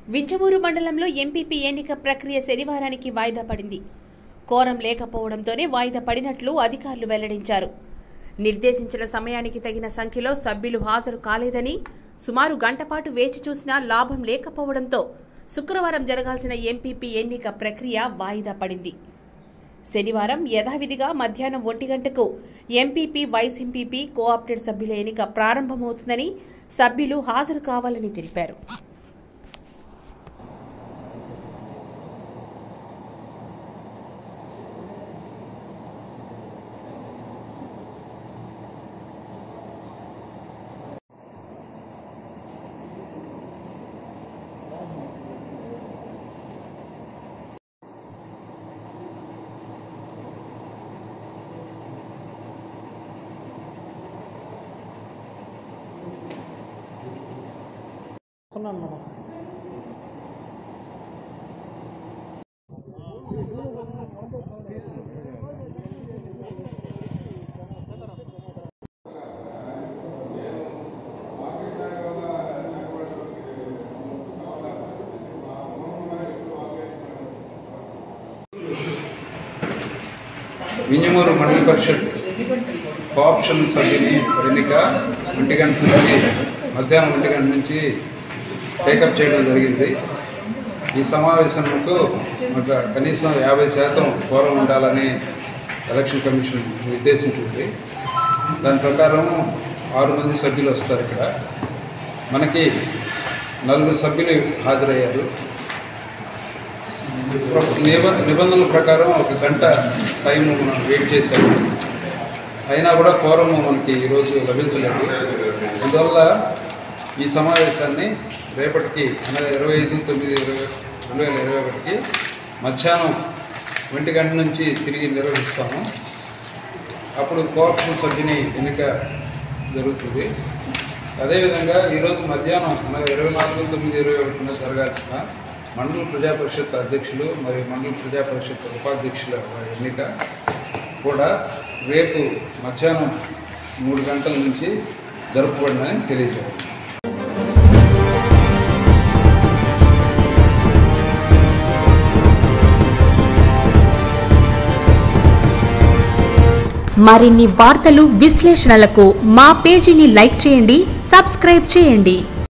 వింజమూరు మండలంలో ఎంపీపీ ఎన్నిక ప్రక్రియ శనివారానికి వాయిదా పడింది కోరం లేకపోవడంతోనే వాయిదా పడినట్లు అధికారులు వెల్లడించారు నిర్దేశించిన సమయానికి తగిన సంఖ్యలో సభ్యులు హాజరు కాలేదని సుమారు గంటపాటు వేచి చూసినా లాభం లేకపోవడంతో శుక్రవారం జరగాల్సిన ఎంపీపీ ఎన్నిక ప్రక్రియ వాయిదా పడింది శనివారం యథావిధిగా మధ్యాహ్నం ఒంటి గంటకు ఎంపీపీ వైస్ ఎంపీపీ కోఆప్టెడ్ సభ్యుల ఎన్నిక ప్రారంభమవుతుందని సభ్యులు హాజరు కావాలని తెలిపారు వస్తున్నాను మేడం వింజమూరు మండల పరిషత్ కోఆప్షన్ సభ్యుని ఎన్నిక ఒంటి గంట నుంచి మధ్యాహ్నం ఒంటి గంట నుంచి టేకప్ చేయడం జరిగింది ఈ సమావేశంకు ఒక కనీసం యాభై శాతం కోరం ఉండాలని ఎలక్షన్ కమిషన్ నిర్దేశించింది దాని ప్రకారం ఆరు మంది సభ్యులు వస్తారు ఇక్కడ మనకి నలుగురు సభ్యులు హాజరయ్యారు నిబ నిబంధనల ప్రకారం ఒక గంట టైం మనం వెయిట్ చేశాము అయినా కూడా కోరము మనకి ఈరోజు లభించలేదు అందువల్ల ఈ సమావేశాన్ని రేపటికి అనగా ఇరవై ఐదు తొమ్మిది ఇరవై రెండు వేల ఇరవై ఒకటికి మధ్యాహ్నం ఒంటి గంట నుంచి తిరిగి నిర్వహిస్తాము అప్పుడు కోఆప్షన్ సభ్యుని ఎన్నిక జరుగుతుంది అదేవిధంగా ఈరోజు మధ్యాహ్నం అనగా ఇరవై నాలుగు తొమ్మిది ఇరవై ఒకటిన జరగాల్సిన మండల ప్రజా పరిషత్ అధ్యక్షులు మరియు మండల ప్రజా పరిషత్ ఉపాధ్యక్షుల ఎన్నిక కూడా రేపు మధ్యాహ్నం మూడు గంటల నుంచి జరుపుకోవడమని తెలియజేయాలి మరిన్ని వార్తలు విశ్లేషణలకు మా పేజీని లైక్ చేయండి సబ్స్క్రైబ్ చేయండి